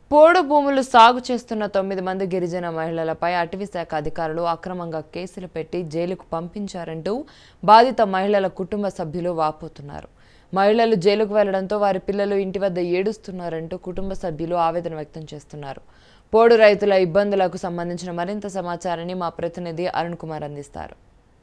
పోడు భూములు సాగు చేస్తున్న తొమ్మిది మంది గిరిజన మహిళలపై అటవీ శాఖ అధికారులు అక్రమంగా కేసులు పెట్టి జైలుకు పంపించారంటూ బాధిత మహిళల కుటుంబ సభ్యులు వాపోతున్నారు మహిళలు జైలుకు వెళ్లడంతో వారి పిల్లలు ఇంటి వద్ద ఏడుస్తున్నారంటూ కుటుంబ సభ్యులు ఆవేదన వ్యక్తం చేస్తున్నారు పోడు రైతుల ఇబ్బందులకు సంబంధించిన మరింత సమాచారాన్ని మా ప్రతినిధి అరుణ్ కుమార్ అందిస్తారు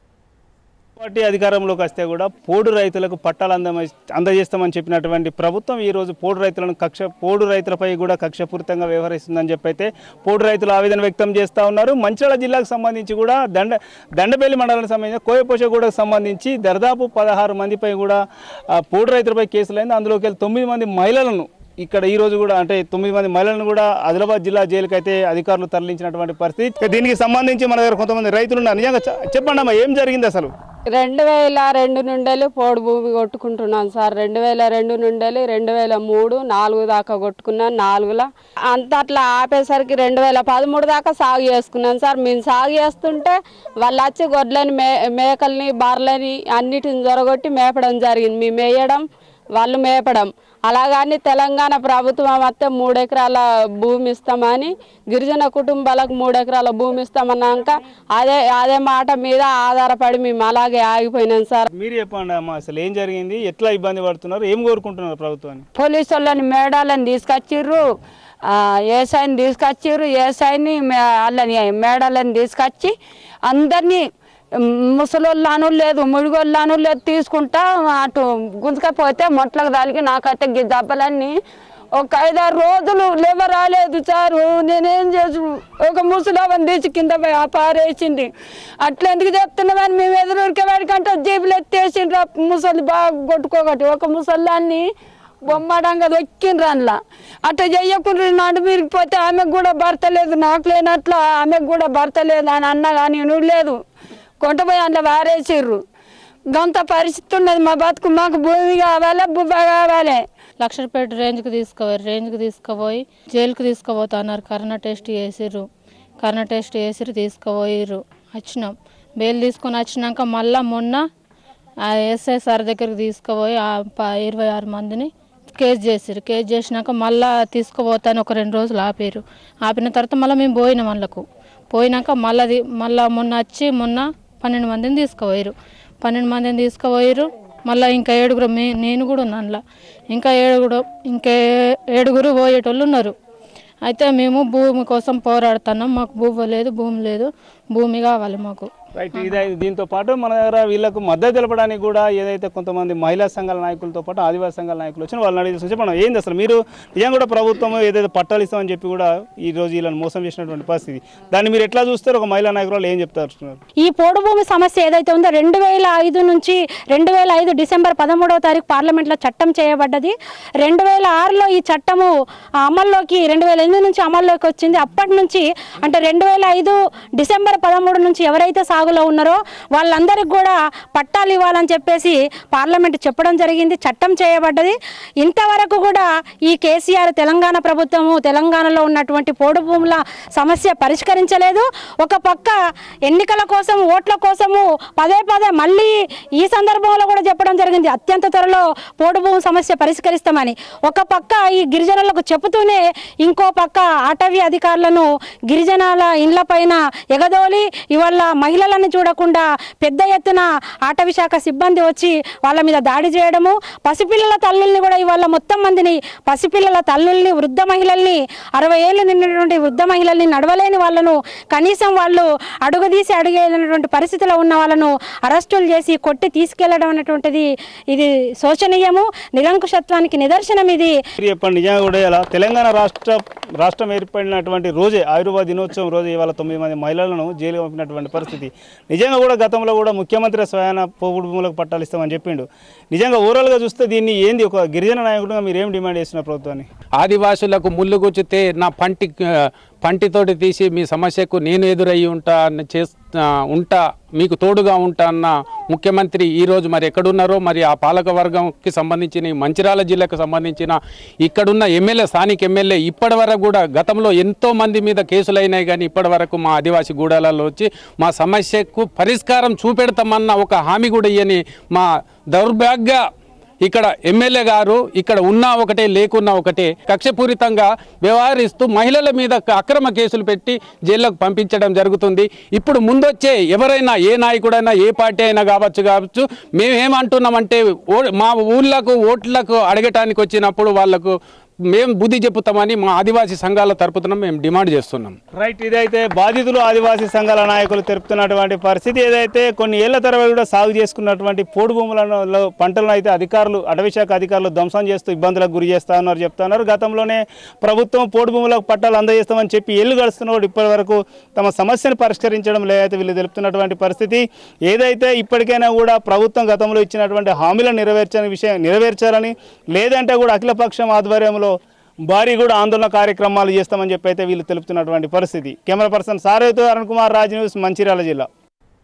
పార్టీ అధికారంలోకి వస్తే కూడా పోడు రైతులకు పట్టాలు అందమ అందజేస్తామని చెప్పినటువంటి ప్రభుత్వం ఈ రోజు పోడు రైతులను కక్ష పోడు రైతులపై కూడా కక్షపూరితంగా వ్యవహరిస్తుందని చెప్పి అయితే పోడు రైతులు ఆవేదన వ్యక్తం చేస్తూ ఉన్నారు మంచిర్యాల జిల్లాకు సంబంధించి కూడా దండ దండపల్లి మండలానికి సంబంధించి కోయపోషగూడకు సంబంధించి దర్దాపు పదహారు మందిపై కూడా ఆ, పోడు రైతులపై కేసులైంది అందులోకి వెళ్ళి తొమ్మిది మంది మహిళలను ఇక్కడ ఈ రోజు కూడా అంటే తొమ్మిది మంది మహిళలను కూడా ఆదిలాబాద్ జిల్లా జైలుకి అయితే అధికారులు తరలించినటువంటి పరిస్థితి ఇక దీనికి సంబంధించి మన దగ్గర కొంతమంది రైతులు ఉన్నారు నిజంగా చె- చెప్పండి అమ్మా ఏం జరిగింది అసలు రెండు వేల రెండు నుండేలు పోడు భూమి కొట్టుకుంటున్నాను సార్ రెండు వేల రెండు నుండేలు రెండు వేల మూడు నాలుగు దాకా కొట్టుకున్నాను నాలుగులా అంత అట్లా ఆపేసరికి రెండు వేల పదమూడు దాకా సాగు చేసుకున్నాను సార్ మేము సాగు చేస్తుంటే వాళ్ళు వచ్చి గొడ్లని మే మేకల్ని బర్రెలని అన్నిటిని జొరగొట్టి మేపడం జరిగింది మేము మేయడం వాళ్ళు మేపడం అలాగని తెలంగాణ ప్రభుత్వం వస్తే మూడు ఎకరాల భూమి ఇస్తామని గిరిజన కుటుంబాలకు మూడు ఎకరాల భూమి ఇస్తామన్నాక అదే అదే మాట మీద ఆధారపడి మేము అలాగే ఆగిపోయినాం సార్ మీరు చెప్పండి అమ్మా అసలు ఏం జరిగింది ఎట్లా ఇబ్బంది పడుతున్నారు ఏం కోరుకుంటున్నారు ప్రభుత్వాన్ని పోలీసు వాళ్ళని మేడాలని తీసుకొచ్చిర్రు ఏసైని తీసుకొచ్చిర్రు ఏసైని వాళ్ళని మేడాలని తీసుకొచ్చి అందరినీ ముసలోళ్ళను లేదు ముడిగోళ్ళను లేదు తీసుకుంటా అటు గుంజకపోతే మొట్లకు తలిగి నాకైతే గి దెబ్బలన్నీ ఒక ఐదారు రోజులు లేవ రాలేదు సారు నేనేం చేసు ఒక ముసలావని తీసి కింద పోయి ఆ పారేసింది అట్లా ఎందుకు చెప్తున్నామని మేము ఎదురుకే వాడికంటే జీబులు ఎత్తేసిండ్రు ఆ ముసలి బాగా కొట్టుకోకటి ఒక ముసలాన్ని బొమ్మడంగా దొక్కిండ్రు అందులో అట్లా చెయ్యకుండా నడు మిరిగిపోతే ఆమెకు కూడా భర్త లేదు నాకు లేనట్ల ఆమెకు కూడా భర్త లేదు అని అన్నా కానీ నువ్వు లేదు కొంటపోయి అందులో వారేసిర్రు గంత పరిస్థితి ఉన్నది మా బతుకు మాకు భూమి కావాలి బువ్వ కావాలి లక్షపేట రేంజ్కి తీసుకుపోయారు రేంజ్కి తీసుకుపోయి జైలుకి తీసుకుపోతున్నారు కరోనా టెస్ట్ చేసిర్రు కరోనా టెస్ట్ చేసిర్రు తీసుకుపోయిర్రు వచ్చినాం బెయిల్ తీసుకొని వచ్చినాక మళ్ళా మొన్న ఆ ఎస్ఐ సార్ దగ్గరికి తీసుకుపోయి ఆ ప- ఇరవై ఆరు మందిని కేసు చేసిర్రు కేసు చేసినాక మళ్ళా తీసుకుపోతాను ఒక రెండు రోజులు ఆపారు ఆపిన తర్వాత మళ్ళీ మేము పోయినాం వాళ్ళకు పోయినాక మళ్ళీ మళ్ళా మొన్న వచ్చి మొన్న పన్నెండు మందిని తీసుకుపోయారు పన్నెండు మందిని తీసుకుపోయారు మళ్ళీ ఇంకా ఏడుగురు మే నేను కూడా ఉన్నాను అందులో ఇంకా ఏడుగురు ఇంకా ఏ- ఏడుగురు పోయేటోళ్ళు ఉన్నారు అయితే మేము భూమి కోసం పోరాడుతున్నాం మాకు భూమి లేదు భూమి లేదు భూమి కావాలి మాకు రైట్ ఇదే దీంతో పాటు మన దగ్గర వీళ్ళకు మద్దతు తెలపడానికి కూడా ఏదైతే కొంతమంది మహిళా సంఘాల నాయకులతో పాటు ఆదివాసీ సంఘాల నాయకులు వచ్చిన వాళ్ళని అడిగి చెప్పండి ఏంది అసలు మీరు నిజంగా కూడా ప్రభుత్వం ఏదైతే పట్టాలు ఇస్తామని చెప్పి కూడా ఈ రోజు వీళ్ళని మోసం చేసినటువంటి పరిస్థితి దాన్ని మీరు ఎట్లా చూస్తారు ఒక మహిళా నాయకులు ఏం చెప్తారు ఈ పోడు భూమి సమస్య ఏదైతే ఉందో రెండు వేల ఐదు నుంచి రెండు వేల ఐదు డిసెంబర్ పదమూడవ తారీఖు పార్లమెంట్లో చట్టం చేయబడ్డది రెండు వేల ఆరులో ఈ చట్టము అమల్లోకి రెండు వేల ఎనిమిది నుంచి అమల్లోకి వచ్చింది అప్పటి నుంచి అంటే రెండు వేల ఐదు డిసెంబర్ పదమూడు నుంచి ఎవరైతే సాగులో ఉన్నారో వాళ్ళందరికీ కూడా పట్టాలు ఇవ్వాలని చెప్పేసి పార్లమెంట్ చెప్పడం జరిగింది చట్టం చేయబడ్డది ఇంతవరకు కూడా ఈ కేసీఆర్ తెలంగాణ ప్రభుత్వము తెలంగాణలో ఉన్నటువంటి పోడు భూముల సమస్య పరిష్కరించలేదు ఒక పక్క ఎన్నికల కోసం ఓట్ల కోసము పదే పదే మళ్ళీ ఈ సందర్భంలో కూడా చెప్పడం జరిగింది అత్యంత త్వరలో పోడు భూమి సమస్య పరిష్కరిస్తామని ఒక పక్క ఈ గిరిజనులకు చెబుతూనే ఇంకో పక్క అటవీ అధికారులను గిరిజనాల ఇండ్ల పైన ఎగదోలి ఇవాళ మహిళలను చూడకుండా పెద్ద ఎత్తున అటవీ శాఖ సిబ్బంది వచ్చి వాళ్ళ మీద దాడి చేయడము పసిపిల్లల తల్లుల్ని కూడా ఇవాళ మొత్తం మందిని పసిపిల్లల తల్లుల్ని వృద్ధ మహిళల్ని అరవై ఏళ్ళు నిండినటువంటి వృద్ధ మహిళల్ని నడవలేని వాళ్ళను కనీసం వాళ్ళు అడుగుదీసి అడిగేటువంటి పరిస్థితిలో ఉన్న వాళ్ళను అరెస్టులు చేసి కొట్టి తీసుకెళ్లడం అనేటువంటిది ఇది శోచనీయము నిరంకుశత్వానికి నిదర్శనం ఇది మీరు చెప్పండి నిజంగా కూడా ఇలా తెలంగాణ రాష్ట్ర రాష్ట్రం ఏర్పడినటువంటి రోజే ఆయుర్వేద దినోత్సవం రోజు ఇవాళ తొమ్మిది మంది మహిళలను జైలు పంపినటువంటి పరిస్థితి నిజంగా కూడా గతంలో కూడా ముఖ్యమంత్రి స్వయాన పోగుడు భూములకు పట్టాలు ఇస్తామని చెప్పిండు నిజంగా ఓవరాల్గా చూస్తే దీన్ని ఏంది ఒక గిరిజన నాయకుడిగా మీరు ఏం డిమాండ్ చేస్తున్నారు ప్రభుత్వాన్ని ఆదివాసులకు ముళ్ళు గుచ్చితే నా పంటి పంటితోటి తీసి మీ సమస్యకు నేను ఎదురయ్యి ఉంటా అని చేస్- ఆ, ఉంటా మీకు తోడుగా ఉంటా అన్న ముఖ్యమంత్రి ఈరోజు మరి ఎక్కడున్నారో మరి ఆ పాలక వర్గంకి సంబంధించిన ఈ మంచిర్యాల జిల్లాకు సంబంధించిన ఇక్కడున్న ఎమ్మెల్యే స్థానిక ఎమ్మెల్యే ఇప్పటి వరకు కూడా గతంలో ఎంతో మంది మీద కేసులు అయినాయి కానీ ఇప్పటి వరకు మా ఆదివాసీ గూడాలలో వచ్చి మా సమస్యకు పరిష్కారం చూపెడతామన్న ఒక హామీ కూడా ఇయ్యని మా దౌర్భాగ్య ఇక్కడ ఎమ్మెల్యే గారు ఇక్కడ ఉన్నా ఒకటే లేకున్నా ఒకటే కక్షపూరితంగా వ్యవహరిస్తూ మహిళల మీద అక్రమ కేసులు పెట్టి జైల్లోకి పంపించడం జరుగుతుంది ఇప్పుడు ముందొచ్చే ఎవరైనా ఏ నాయకుడైనా ఏ పార్టీ అయినా కావచ్చు కావచ్చు మేమేమంటున్నామంటే ఓ మా ఊళ్ళకు ఓట్లకు అడగటానికి వచ్చినప్పుడు వాళ్ళకు మేము బుద్ధి చెప్పుతామని మా ఆదివాసీ సంఘాల తరపున మేము డిమాండ్ చేస్తున్నాం రైట్ ఇదైతే బాధితులు ఆదివాసీ సంఘాల నాయకులు తెలుపుతున్నటువంటి పరిస్థితి ఏదైతే కొన్ని ఏళ్ల తరబడి కూడా సాగు చేసుకున్నటువంటి పోడు భూములను లో పంటలను అయితే అధికారులు అటవీ శాఖ అధికారులు ధ్వంసం చేస్తూ ఇబ్బందులకు గురి చేస్తా ఉన్నారు చెప్తున్నారు గతంలోనే ప్రభుత్వం పోడు భూములకు పట్టాలు అందజేస్తామని చెప్పి ఏళ్ళు గడుస్తున్న కూడా ఇప్పటి వరకు తమ సమస్యను పరిష్కరించడం లేదైతే వీళ్ళు తెలుపుతున్నటువంటి పరిస్థితి ఏదైతే ఇప్పటికైనా కూడా ప్రభుత్వం గతంలో ఇచ్చినటువంటి హామీలను నెరవేర్చని విషయం నెరవేర్చాలని లేదంటే కూడా అఖిలపక్షం ఆధ్వర్యంలో భారీ కూడా ఆందోళన కార్యక్రమాలు చేస్తామని చెప్పి అయితే వీళ్ళు తెలుపుతున్నటువంటి పరిస్థితి కెమెరా పర్సన్ సారేతో అరుణ్ కుమార్ రాజ్ న్యూస్ మంచిర్యాల జిల్లా